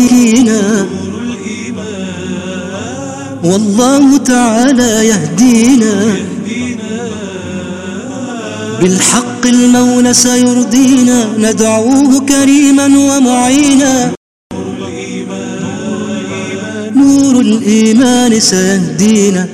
يزكينا والله تعالى يهدينا بالحق المولى سيرضينا ندعوه كريما ومعينا نور الإيمان سيهدينا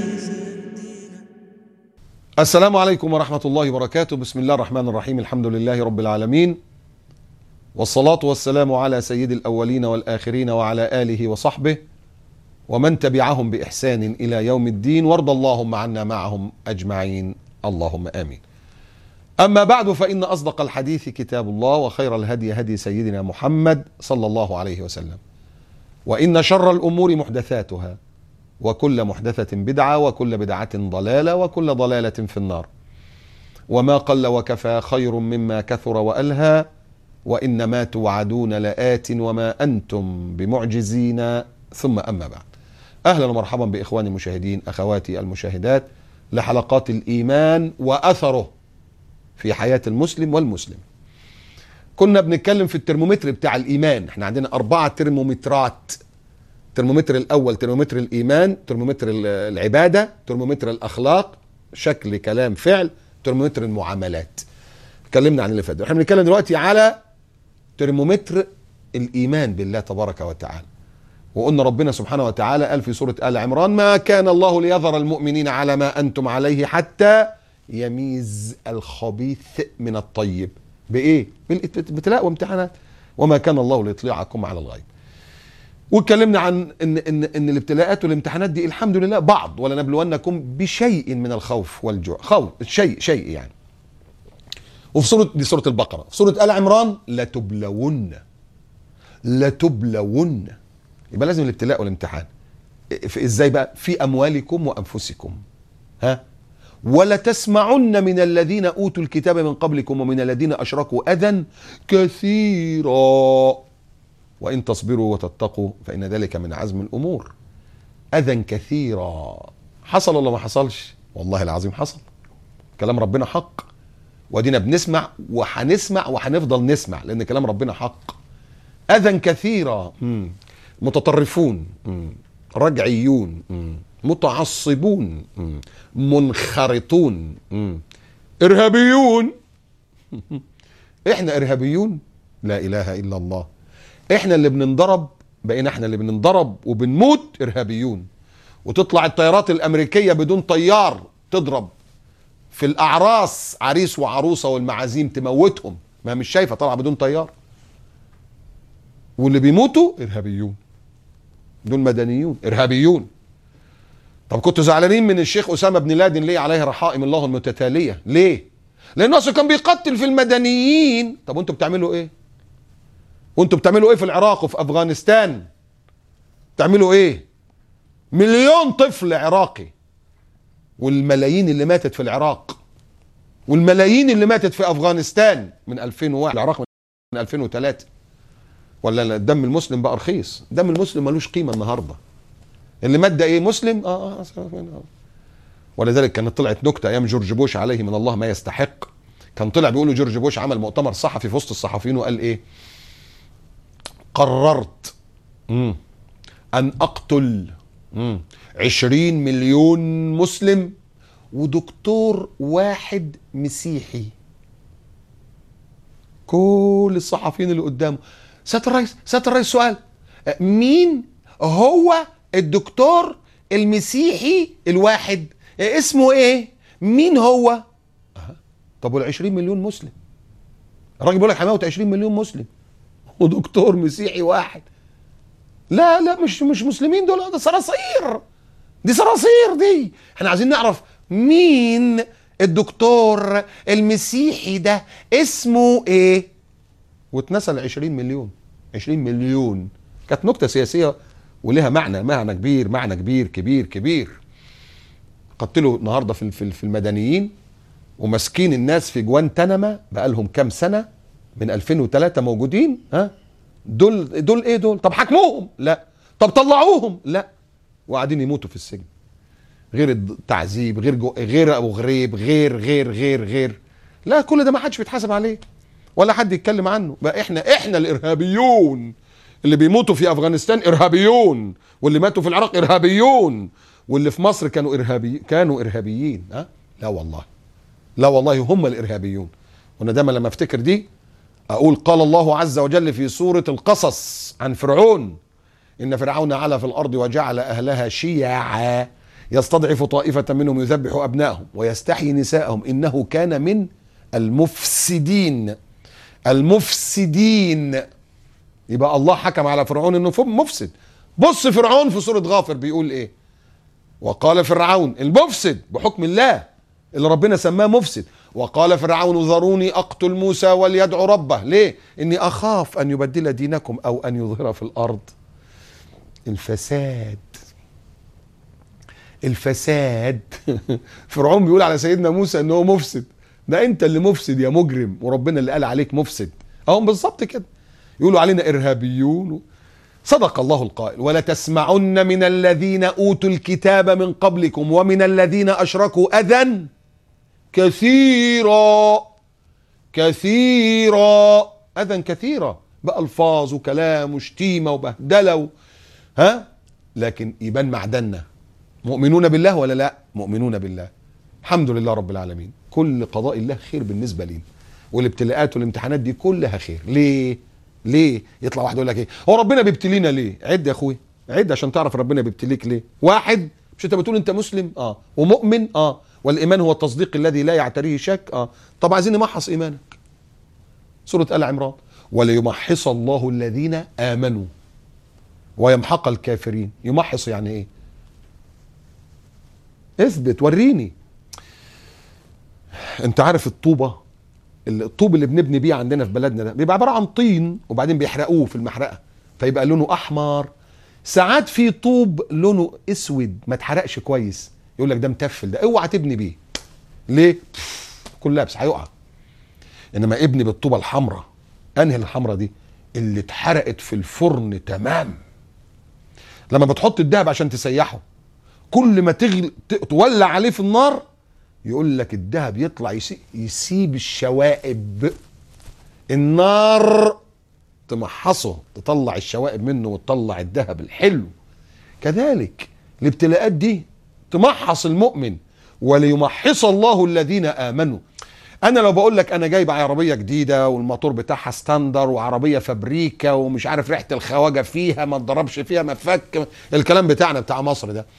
السلام عليكم ورحمة الله وبركاته بسم الله الرحمن الرحيم الحمد لله رب العالمين والصلاة والسلام على سيد الأولين والآخرين وعلى آله وصحبه ومن تبعهم بإحسان إلى يوم الدين وارض اللهم عنا معهم أجمعين اللهم آمين أما بعد فإن أصدق الحديث كتاب الله وخير الهدي هدي سيدنا محمد صلى الله عليه وسلم وإن شر الأمور محدثاتها وكل محدثة بدعة وكل بدعة ضلالة وكل ضلالة في النار وما قل وكفى خير مما كثر وألهى وإنما توعدون لآت وما أنتم بمعجزين ثم أما بعد أهلا ومرحبا بإخواني المشاهدين أخواتي المشاهدات لحلقات الإيمان وأثره في حياة المسلم والمسلم كنا بنتكلم في الترمومتر بتاع الإيمان احنا عندنا أربعة ترمومترات الترمومتر الأول ترمومتر الإيمان ترمومتر العبادة ترمومتر الأخلاق شكل كلام فعل ترمومتر المعاملات اتكلمنا عن اللي فات احنا بنتكلم دلوقتي على ترمومتر الإيمان بالله تبارك وتعالى وقلنا ربنا سبحانه وتعالى قال في سورة آل عمران ما كان الله ليذر المؤمنين على ما أنتم عليه حتى يميز الخبيث من الطيب بإيه؟ بابتلاء وامتحانات وما كان الله ليطلعكم على الغيب واتكلمنا عن ان ان ان الابتلاءات والامتحانات دي الحمد لله بعض ولنبلونكم بشيء من الخوف والجوع خوف شيء شيء يعني وفي سوره دي سوره البقره في سوره ال عمران لتبلون لتبلون يبقى لازم الابتلاء والامتحان في ازاي بقى في اموالكم وانفسكم ها ولا تسمعن من الذين اوتوا الكتاب من قبلكم ومن الذين اشركوا اذى كثيرا وان تصبروا وتتقوا فان ذلك من عزم الامور اذى كثيرا حصل ولا ما حصلش والله العظيم حصل كلام ربنا حق ودينا بنسمع وهنسمع وهنفضل نسمع لان كلام ربنا حق اذى كثيرا مم. متطرفون مم. رجعيون مم. متعصبون مم. منخرطون مم. ارهابيون احنا ارهابيون لا اله الا الله احنا اللي بننضرب بقينا احنا اللي بننضرب وبنموت ارهابيون وتطلع الطيارات الامريكيه بدون طيار تضرب في الاعراس عريس وعروسه والمعازيم تموتهم ما مش شايفه طالعه بدون طيار واللي بيموتوا ارهابيون دول مدنيون ارهابيون طب كنتوا زعلانين من الشيخ اسامه بن لادن ليه عليه رحائم الله المتتاليه ليه لانه اصلا كان بيقتل في المدنيين طب وانتوا بتعملوا ايه وانتوا بتعملوا ايه في العراق وفي افغانستان بتعملوا ايه مليون طفل عراقي والملايين اللي ماتت في العراق والملايين اللي ماتت في افغانستان من 2001 العراق من 2003 ولا دم المسلم بقى رخيص دم المسلم ملوش قيمه النهارده اللي مات ده ايه مسلم اه, آه ولذلك كانت طلعت نكته ايام جورج بوش عليه من الله ما يستحق كان طلع بيقولوا جورج بوش عمل مؤتمر صحفي في وسط الصحفيين وقال ايه قررت مم. ان اقتل مم. عشرين مليون مسلم ودكتور واحد مسيحي كل الصحفيين اللي قدامه سياده الرئيس سياده الرئيس سؤال مين هو الدكتور المسيحي الواحد اسمه ايه مين هو أه. طب وال 20 مليون مسلم الراجل بيقول لك هموت 20 مليون مسلم ودكتور مسيحي واحد لا لا مش مش مسلمين دول ده صراصير دي صراصير دي احنا عايزين نعرف مين الدكتور المسيحي ده اسمه ايه واتنسى ال 20 مليون 20 مليون كانت نكته سياسيه ولها معنى معنى كبير معنى كبير كبير كبير قتلوا النهارده في في المدنيين وماسكين الناس في جوانتنما بقالهم كام سنه من 2003 موجودين ها دول دول ايه دول طب حاكموهم لا طب طلعوهم لا وقاعدين يموتوا في السجن غير التعذيب غير جو غير ابو غريب غير غير غير غير لا كل ده ما حدش بيتحاسب عليه ولا حد يتكلم عنه بقى احنا احنا الارهابيون اللي بيموتوا في افغانستان ارهابيون واللي ماتوا في العراق ارهابيون واللي في مصر كانوا ارهابي كانوا ارهابيين ها لا والله لا والله هم الارهابيون وانا دايما لما افتكر دي اقول قال الله عز وجل في سوره القصص عن فرعون ان فرعون علا في الارض وجعل اهلها شيعا يستضعف طائفه منهم يذبح ابنائهم ويستحيي نساءهم انه كان من المفسدين المفسدين يبقى الله حكم على فرعون انه فم- مفسد بص فرعون في سوره غافر بيقول ايه وقال فرعون المفسد بحكم الله اللي ربنا سماه مفسد وقال فرعون ذروني اقتل موسى وليدعو ربه ليه اني اخاف ان يبدل دينكم او ان يظهر في الارض الفساد الفساد فرعون بيقول على سيدنا موسى ان هو مفسد ده انت اللي مفسد يا مجرم وربنا اللي قال عليك مفسد اهم بالظبط كده يقولوا علينا ارهابيون صدق الله القائل ولتسمعن من الذين اوتوا الكتاب من قبلكم ومن الذين اشركوا اذى كثيرا كثيرا اذى كثيرا بالفاظ وكلام وشتيمه وبهدله و... ها لكن يبان معدننا مؤمنون بالله ولا لا مؤمنون بالله الحمد لله رب العالمين كل قضاء الله خير بالنسبه لينا والابتلاءات والامتحانات دي كلها خير ليه ليه يطلع واحد يقول لك ايه هو ربنا بيبتلينا ليه عد يا اخوي عد عشان تعرف ربنا بيبتليك ليه واحد مش انت بتقول انت مسلم اه ومؤمن اه والايمان هو التصديق الذي لا يعتريه شك اه طب عايزين نمحص ايمانك سوره ال عمران وليمحص الله الذين امنوا ويمحق الكافرين يمحص يعني ايه اثبت وريني انت عارف الطوبه الطوب اللي بنبني بيه عندنا في بلدنا ده بيبقى عباره عن طين وبعدين بيحرقوه في المحرقه فيبقى لونه احمر ساعات في طوب لونه اسود ما اتحرقش كويس يقول لك ده متفل ده اوعى تبني بيه ليه كلها بس هيقع انما ابني بالطوبه الحمراء انهي الحمراء دي اللي اتحرقت في الفرن تمام لما بتحط الدهب عشان تسيحه كل ما تغل... ت- تولع عليه في النار يقول لك الذهب يطلع يسي... يسيب الشوائب النار تمحصه تطلع الشوائب منه وتطلع الذهب الحلو كذلك الابتلاءات دي تمحص المؤمن وليمحص الله الذين امنوا انا لو بقول لك انا جايب عربيه جديده والموتور بتاعها ستاندر وعربيه فابريكا ومش عارف ريحه الخواجه فيها ما اتضربش فيها ما فك الكلام بتاعنا بتاع مصر ده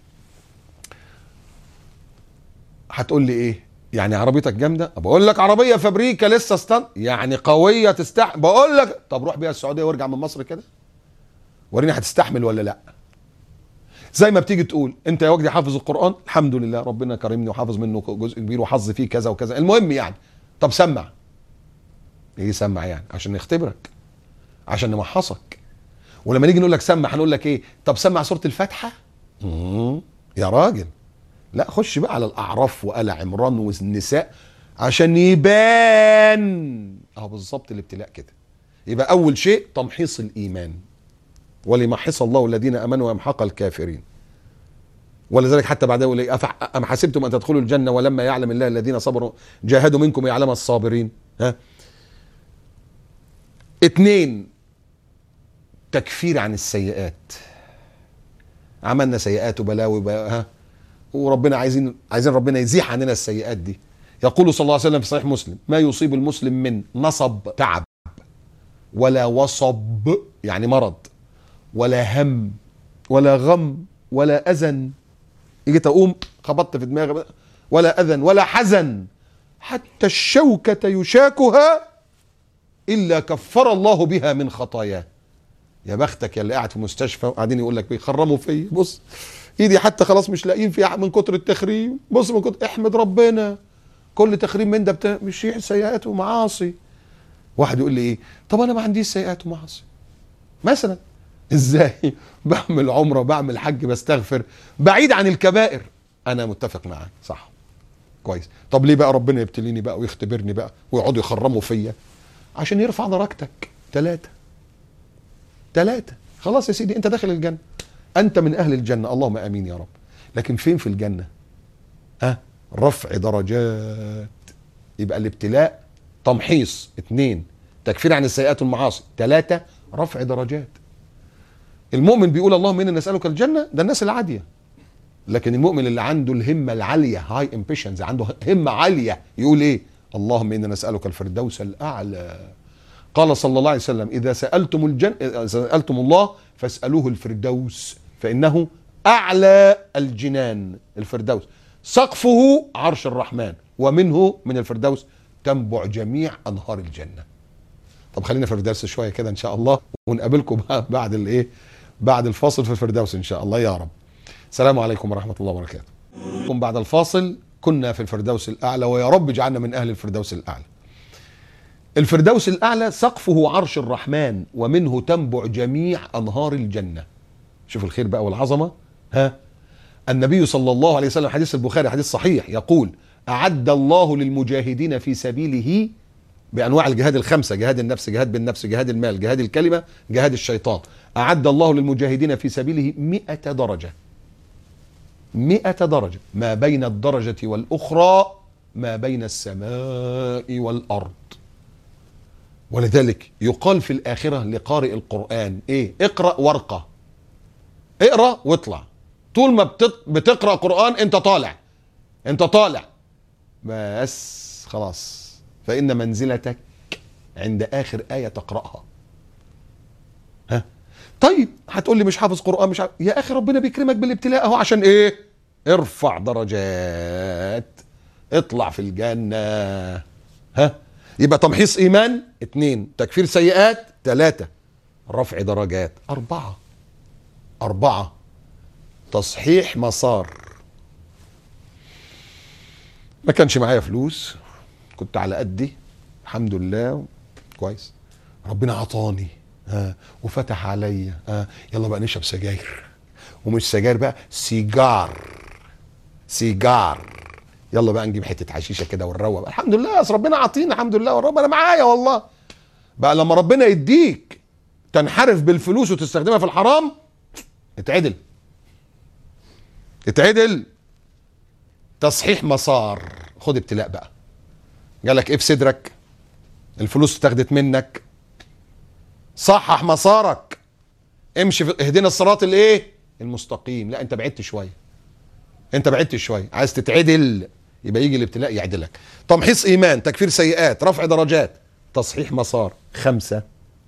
هتقول لي ايه يعني عربيتك جامده بقول لك عربيه فابريكا لسه ستان يعني قويه تستحمل بقول لك طب روح بيها السعوديه وارجع من مصر كده وريني هتستحمل ولا لا زي ما بتيجي تقول انت يا وجدي حافظ القران الحمد لله ربنا كرمني وحافظ منه جزء كبير وحظ فيه كذا وكذا المهم يعني طب سمع ايه سمع يعني عشان نختبرك عشان نمحصك ولما نيجي نقول لك سمع هنقول لك ايه طب سمع سوره الفاتحه مم. يا راجل لا خش بقى على الاعراف وآل عمران والنساء عشان يبان اهو بالظبط الابتلاء كده يبقى اول شيء تمحيص الايمان وليمحص الله الذين امنوا ويمحق الكافرين ولذلك حتى بعد يقول إيه، أفح- ام حسبتم ان تدخلوا الجنه ولما يعلم الله الذين صبروا جاهدوا منكم ويعلم الصابرين ها اتنين تكفير عن السيئات عملنا سيئات وبلاوي بقى ها وربنا عايزين عايزين ربنا يزيح عننا السيئات دي يقول صلى الله عليه وسلم في صحيح مسلم ما يصيب المسلم من نصب تعب ولا وصب يعني مرض ولا هم ولا غم ولا اذى جيت اقوم خبطت في دماغي بقى، ولا اذى ولا حزن حتى الشوكة يشاكها الا كفر الله بها من خطاياه يا بختك يا اللي قاعد في مستشفى وقاعدين يقول لك بيخرموا فيا بص ايدي حتى خلاص مش لاقيين فيها من كتر التخريم بص من كتر احمد ربنا كل تخريم من ده بتاع مش شيء سيئات ومعاصي واحد يقول لي ايه طب انا ما عنديش سيئات ومعاصي مثلا ازاي بعمل عمره بعمل حج بستغفر بعيد عن الكبائر انا متفق معاك صح كويس طب ليه بقى ربنا يبتليني بقى ويختبرني بقى ويقعدوا يخرموا فيا عشان يرفع درجتك ثلاثة ثلاثة خلاص يا سيدي انت داخل الجنة انت من اهل الجنة اللهم امين يا رب لكن فين في الجنة ها رفع درجات يبقى الابتلاء تمحيص اثنين تكفير عن السيئات والمعاصي ثلاثة رفع درجات المؤمن بيقول اللهم انا نسالك الجنه ده الناس العاديه لكن المؤمن اللي عنده الهمه العاليه هاي امبيشنز عنده همه عاليه يقول ايه اللهم انا نسالك الفردوس الاعلى قال صلى الله عليه وسلم اذا سالتم الجن إذا سالتم الله فاسالوه الفردوس فانه اعلى الجنان الفردوس سقفه عرش الرحمن ومنه من الفردوس تنبع جميع انهار الجنه طب خلينا في الفردوس شويه كده ان شاء الله ونقابلكم بقى بعد الايه بعد الفاصل في الفردوس ان شاء الله يا رب السلام عليكم ورحمه الله وبركاته كم بعد الفاصل كنا في الفردوس الاعلى ويا رب اجعلنا من اهل الفردوس الاعلى الفردوس الاعلى سقفه عرش الرحمن ومنه تنبع جميع انهار الجنه شوف الخير بقى والعظمه ها النبي صلى الله عليه وسلم حديث البخاري حديث صحيح يقول اعد الله للمجاهدين في سبيله بانواع الجهاد الخمسه جهاد النفس جهاد بالنفس جهاد المال جهاد الكلمه جهاد الشيطان اعد الله للمجاهدين في سبيله مئة درجه مئة درجه ما بين الدرجه والاخرى ما بين السماء والارض ولذلك يقال في الاخره لقارئ القران ايه اقرا وارقى اقرا واطلع طول ما بتط- بتقرا قران انت طالع انت طالع بس خلاص فان منزلتك عند اخر ايه تقراها ها طيب هتقول لي مش حافظ قران مش حافظ. يا اخي ربنا بيكرمك بالابتلاء اهو عشان ايه ارفع درجات اطلع في الجنه ها يبقى تمحيص ايمان اتنين تكفير سيئات تلاتة رفع درجات اربعة اربعة تصحيح مسار ما كانش معايا فلوس كنت على قدي الحمد لله كويس ربنا عطاني ها وفتح عليا ها يلا بقى نشرب سجاير ومش سجاير بقى سيجار سيجار يلا بقى نجيب حته حشيشه كده ونروق بقى. الحمد لله أصل ربنا عاطينا الحمد لله والرب انا معايا والله بقى لما ربنا يديك تنحرف بالفلوس وتستخدمها في الحرام اتعدل اتعدل تصحيح مسار خد ابتلاء بقى جالك ايه في صدرك الفلوس اتاخدت منك صحح مسارك امشي في اهدنا الصراط الايه المستقيم لا انت بعدت شويه انت بعدت شويه عايز تتعدل يبقى يجي الابتلاء يعدلك تمحيص ايمان تكفير سيئات رفع درجات تصحيح مسار خمسة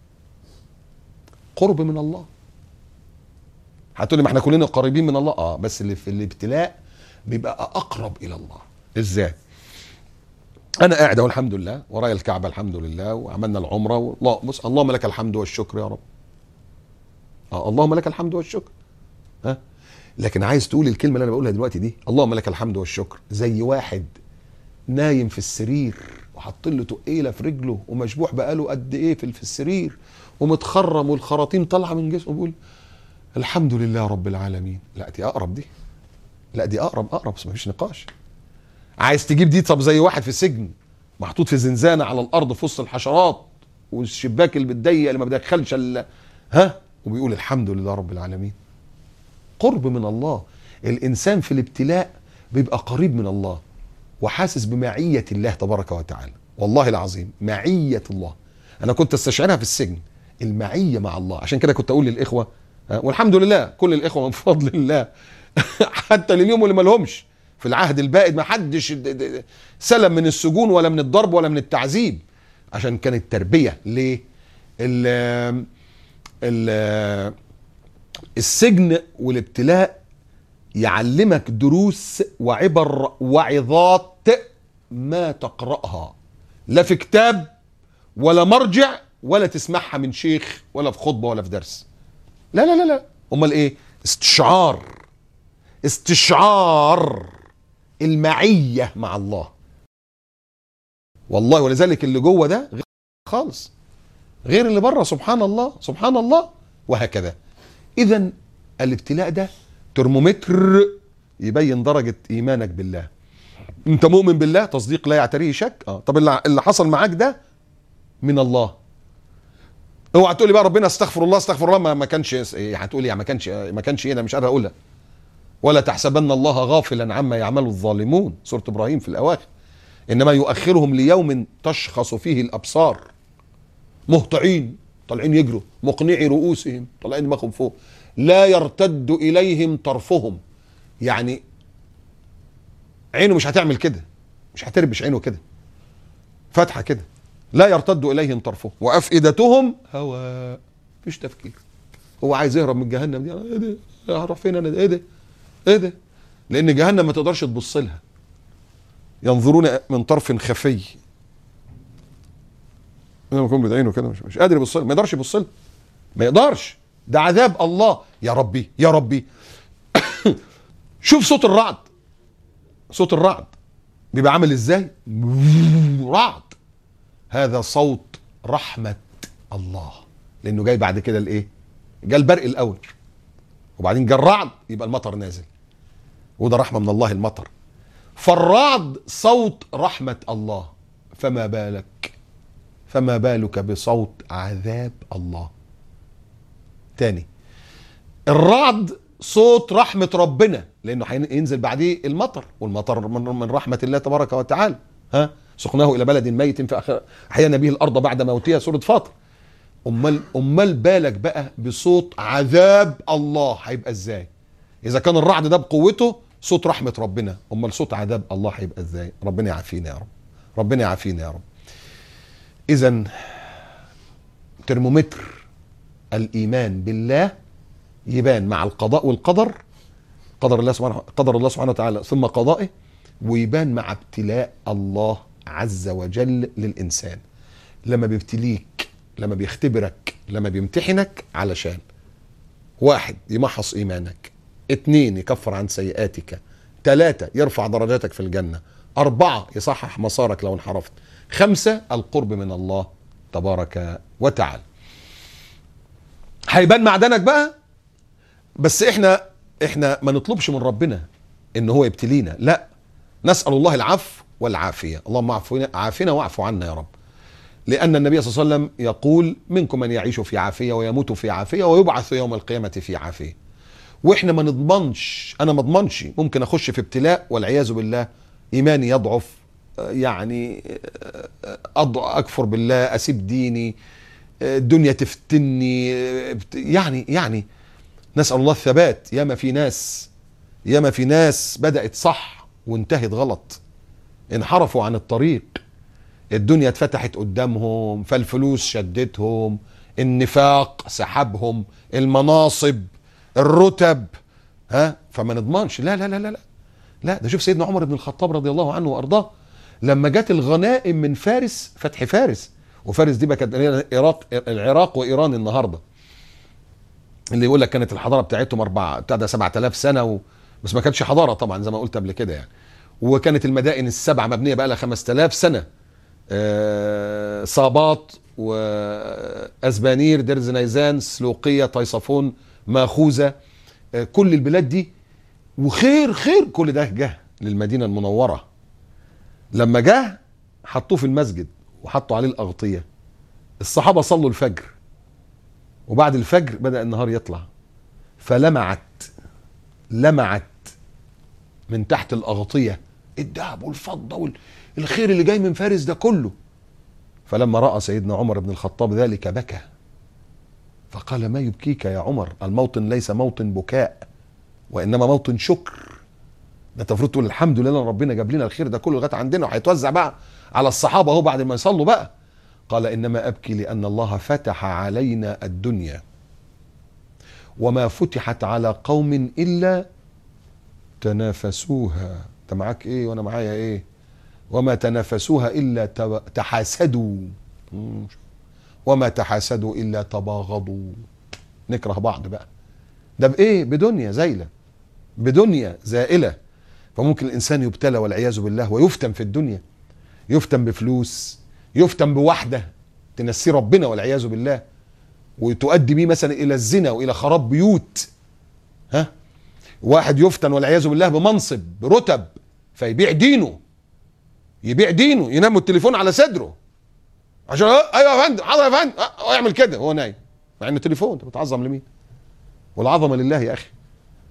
قرب من الله هتقولي ما احنا كلنا قريبين من الله اه بس اللي في الابتلاء بيبقى اقرب الى الله ازاي انا قاعد اهو الحمد لله ورايا الكعبه الحمد لله وعملنا العمره والله بص اللهم لك الحمد والشكر يا رب اه اللهم لك الحمد والشكر ها لكن عايز تقول الكلمه اللي انا بقولها دلوقتي دي اللهم لك الحمد والشكر زي واحد نايم في السرير وحاطين له تقيله في رجله ومشبوح بقاله قد ايه في في السرير ومتخرم والخراطيم طالعه من جسمه بيقول الحمد لله رب العالمين لا دي اقرب دي لا دي اقرب اقرب بس مفيش نقاش عايز تجيب دي طب زي واحد في سجن محطوط في زنزانه على الارض في وسط الحشرات والشباك اللي بتضيق اللي ما بيدخلش ال- ها وبيقول الحمد لله رب العالمين قرب من الله الانسان في الابتلاء بيبقى قريب من الله وحاسس بمعيه الله تبارك وتعالى والله العظيم معيه الله انا كنت استشعرها في السجن المعيه مع الله عشان كده كنت اقول للاخوه ها، والحمد لله كل الاخوه من فضل الله حتى لليوم اللي ما لهمش في العهد البائد ما حدش د- د- سلم من السجون ولا من الضرب ولا من التعذيب عشان كانت تربيه ليه ال ال السجن والابتلاء يعلمك دروس وعبر وعظات ما تقرأها لا في كتاب ولا مرجع ولا تسمعها من شيخ ولا في خطبة ولا في درس لا لا لا لا امال ايه استشعار استشعار المعية مع الله والله ولذلك اللي جوه ده غير خالص غير اللي بره سبحان الله سبحان الله وهكذا اذا الابتلاء ده ترمومتر يبين درجة ايمانك بالله انت مؤمن بالله تصديق لا يعتريه شك اه طب اللي اللي حصل معاك ده من الله اوعى تقول لي بقى ربنا استغفر الله استغفر الله ما, ما كانش إيه هتقول يعني ما كانش ما كانش ايه انا مش قادر اقولها ولا تحسبن الله غافلا عما يعمل الظالمون سوره ابراهيم في الاواخر انما يؤخرهم ليوم تشخص فيه الابصار مهطعين طالعين يجروا مقنعي رؤوسهم طالعين دماغهم فوق لا يرتد اليهم طرفهم يعني عينه مش هتعمل كده مش هتربش عينه كده فاتحه كده لا يرتد اليهم طرفهم وافئدتهم هواء مفيش تفكير هو عايز يهرب من جهنم دي ايه ده هروح فين انا ده ايه ده ايه ده لان جهنم ما تقدرش تبص لها ينظرون من طرف خفي لما يكون بدعينه كده مش, مش قادر يبص لها ما يقدرش يبص لها ما يقدرش ده عذاب الله يا ربي يا ربي شوف صوت الرعد صوت الرعد بيبقى عامل ازاي رعد هذا صوت رحمة الله لانه جاي بعد كده الايه جاء البرق الاول وبعدين جاء الرعد يبقى المطر نازل وده رحمة من الله المطر فالرعد صوت رحمة الله فما بالك فما بالك بصوت عذاب الله تاني الرعد صوت رحمة ربنا لأنه هينزل بعديه المطر والمطر من, من رحمة الله تبارك وتعالى ها سقناه إلى بلد ميت فأحيانا به الأرض بعد موتها سورة فاطر أمال أمال بالك بقى بصوت عذاب الله هيبقى إزاي إذا كان الرعد ده بقوته صوت رحمة ربنا أمال صوت عذاب الله هيبقى إزاي ربنا يعافينا يا رب ربنا يعافينا يا رب إذا ترمومتر الإيمان بالله يبان مع القضاء والقدر قدر الله سبحانه قدر الله سبحانه وتعالى ثم قضائه ويبان مع ابتلاء الله عز وجل للإنسان لما بيبتليك لما بيختبرك لما بيمتحنك علشان واحد يمحص إيمانك اتنين يكفر عن سيئاتك ثلاثة يرفع درجاتك في الجنة أربعة يصحح مسارك لو انحرفت خمسة القرب من الله تبارك وتعالى هيبان معدنك بقى بس احنا احنا ما نطلبش من ربنا ان هو يبتلينا لا نسال الله العفو والعافيه اللهم عافنا عافنا واعف عنا يا رب لان النبي صلى الله عليه وسلم يقول منكم من يعيش في عافيه ويموت في عافيه ويبعث يوم القيامه في عافيه واحنا ما نضمنش انا ما اضمنش ممكن اخش في ابتلاء والعياذ بالله ايماني يضعف يعني اكفر بالله اسيب ديني الدنيا تفتني يعني يعني نسال الله الثبات ياما في ناس ياما في ناس بدات صح وانتهت غلط انحرفوا عن الطريق الدنيا اتفتحت قدامهم فالفلوس شدتهم النفاق سحبهم المناصب الرتب ها فما نضمنش لا لا لا لا لا لا ده شوف سيدنا عمر بن الخطاب رضي الله عنه وارضاه لما جت الغنائم من فارس فتح فارس وفارس دي بقى كانت العراق العراق وايران النهارده اللي يقول لك كانت الحضاره بتاعتهم اربعه بتاع ده 7000 سنه و... بس ما كانتش حضاره طبعا زي ما قلت قبل كده يعني وكانت المدائن السبعه مبنيه بقى لها 5000 سنه آه صابات واسبانير ديرز نيزان سلوقيه طيصفون ماخوذه آه كل البلاد دي وخير خير كل ده جه للمدينه المنوره لما جه حطوه في المسجد وحطوا عليه الاغطيه الصحابه صلوا الفجر وبعد الفجر بدا النهار يطلع فلمعت لمعت من تحت الاغطيه الذهب والفضه والخير اللي جاي من فارس ده كله فلما راى سيدنا عمر بن الخطاب ذلك بكى فقال ما يبكيك يا عمر الموطن ليس موطن بكاء وانما موطن شكر ده المفروض تقول الحمد لله ربنا جاب لنا الخير ده كله لغايه عندنا وهيتوزع بقى على الصحابه اهو بعد ما يصلوا بقى قال انما ابكي لان الله فتح علينا الدنيا وما فتحت على قوم الا تنافسوها انت معاك ايه وانا معايا ايه وما تنافسوها الا تحاسدوا وما تحاسدوا الا تباغضوا نكره بعض بقى ده بايه بدنيا زايله بدنيا زائله فممكن الانسان يبتلى والعياذ بالله ويفتن في الدنيا يفتن بفلوس يفتن بواحده تنسيه ربنا والعياذ بالله وتؤدي بيه مثلا الى الزنا والى خراب بيوت ها واحد يفتن والعياذ بالله بمنصب برتب فيبيع دينه يبيع دينه ينام التليفون على صدره عشان ايوه يا فندم حاضر يا فندم اه يعمل كده وهو نايم مع انه تليفون انت بتعظم لمين والعظمه لله يا اخي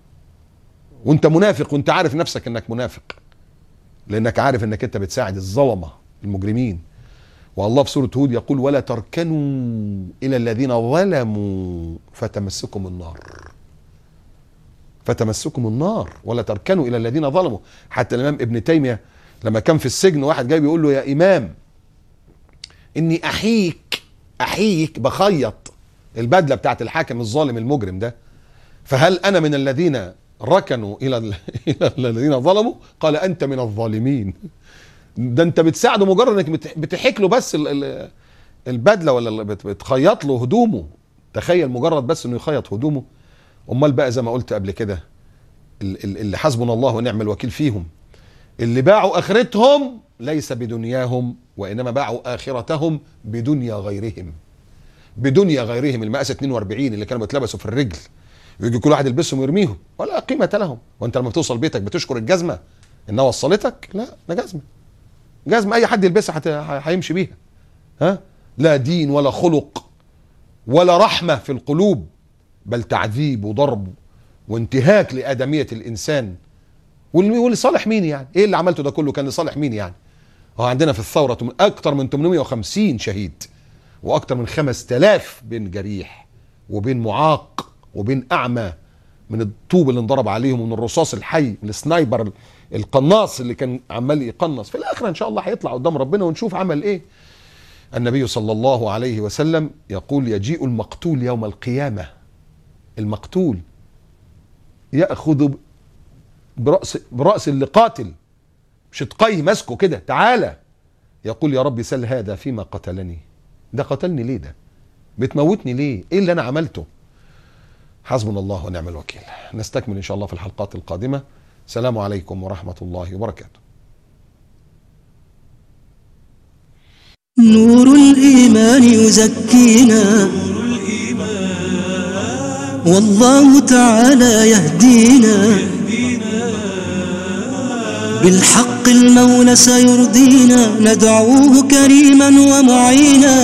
وانت منافق وانت عارف نفسك انك منافق لانك عارف انك انت بتساعد الظلمه المجرمين والله في سورة هود يقول ولا تركنوا إلى الذين ظلموا فتمسكم النار فتمسكم النار ولا تركنوا إلى الذين ظلموا حتى الإمام ابن تيمية لما كان في السجن واحد جاي بيقول له يا إمام إني أحييك أحييك بخيط البدلة بتاعت الحاكم الظالم المجرم ده فهل أنا من الذين ركنوا إلى ال- إلى الذين ظلموا قال أنت من الظالمين ده انت بتساعده مجرد انك بت- بتحك له بس ال- ال- البدله ولا ال- بت- بتخيط له هدومه تخيل مجرد بس انه يخيط هدومه امال بقى زي ما قلت قبل كده ال- ال- اللي حسبنا الله ونعم الوكيل فيهم اللي باعوا اخرتهم ليس بدنياهم وانما باعوا اخرتهم بدنيا غيرهم بدنيا غيرهم المقاس 42 اللي كانوا بيتلبسوا في الرجل يجي كل واحد يلبسهم ويرميهم ولا قيمه لهم وانت لما بتوصل بيتك بتشكر الجزمه انها وصلتك لا ده جزمه جزمة اي حد يلبسها هت- هيمشي بيها ها لا دين ولا خلق ولا رحمة في القلوب بل تعذيب وضرب وانتهاك لآدمية الإنسان واللي واللي صالح مين يعني ايه اللي عملته ده كله كان لصالح مين يعني هو عندنا في الثورة تم- اكتر من 850 شهيد واكتر من 5000 بين جريح وبين معاق وبين اعمى من الطوب اللي انضرب عليهم ومن الرصاص الحي من السنايبر القناص اللي كان عمال يقنص في الاخر ان شاء الله هيطلع قدام ربنا ونشوف عمل ايه النبي صلى الله عليه وسلم يقول يجيء المقتول يوم القيامه المقتول ياخذ براس براس اللي قاتل شدقيه ماسكه كده تعالى يقول يا رب سل هذا فيما قتلني ده قتلني ليه ده بتموتني ليه ايه اللي انا عملته حسبنا الله ونعم الوكيل نستكمل ان شاء الله في الحلقات القادمه السلام عليكم ورحمه الله وبركاته نور الإيمان يزكينا والله تعالى يهدينا بالحق المولى سيرضينا ندعوه كريما ومعينا